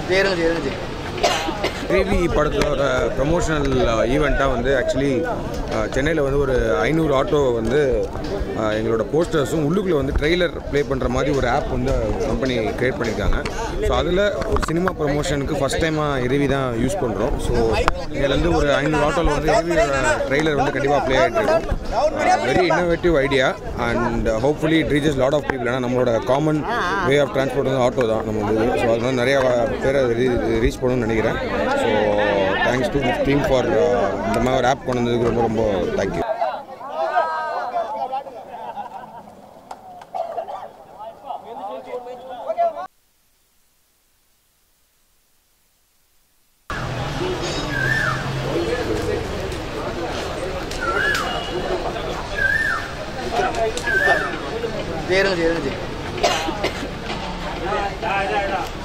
சரிங்க சரிங்க சரி தேவி படத்தோட ப்ரமோஷனல் ஈவெண்ட்டாக வந்து ஆக்சுவலி சென்னையில் வந்து ஒரு ஐநூறு ஆட்டோ வந்து அஹ், எங்களோட போஸ்டர்ஸும் உள்ளுக்குள்ளே வந்து ட்ரெய்லர் ப்ளே பண்ணுற மாதிரி ஒரு ஆப் வந்து கம்பெனி க்ரியேட் பண்ணியிருக்காங்க ஸோ அதில் ஒரு சினிமா ப்ரமோஷனுக்கு ஃபஸ்ட் டைமாக இறுவி தான் யூஸ் பண்ணுறோம் ஸோ இதுலேருந்து ஒரு ஐநூறு ஆட்டோவில் வந்து இறுவியோட ட்ரெய்லர் வந்து கண்டிப்பாக ப்ளே ஆகிட்டு இருக்கும் very innovative idea and hopefully it reaches lot of people ஏன்னா நம்மளோட காமன் வே ஆஃப் டிரான்ஸ்போர்ட் வந்து ஆட்டோ தான் நம்ம வந்து ஸோ அதனால நிறைய பேரை ரீச் பண்ணணும்னு நினைக்கிறேன் so thanks to team for இந்த மாதிரி ஒரு ஆப் கொண்டு வந்ததுக்கு ரொம்ப ரொம்ப தேங்க்யூ சரிங்க சரிங்க சரி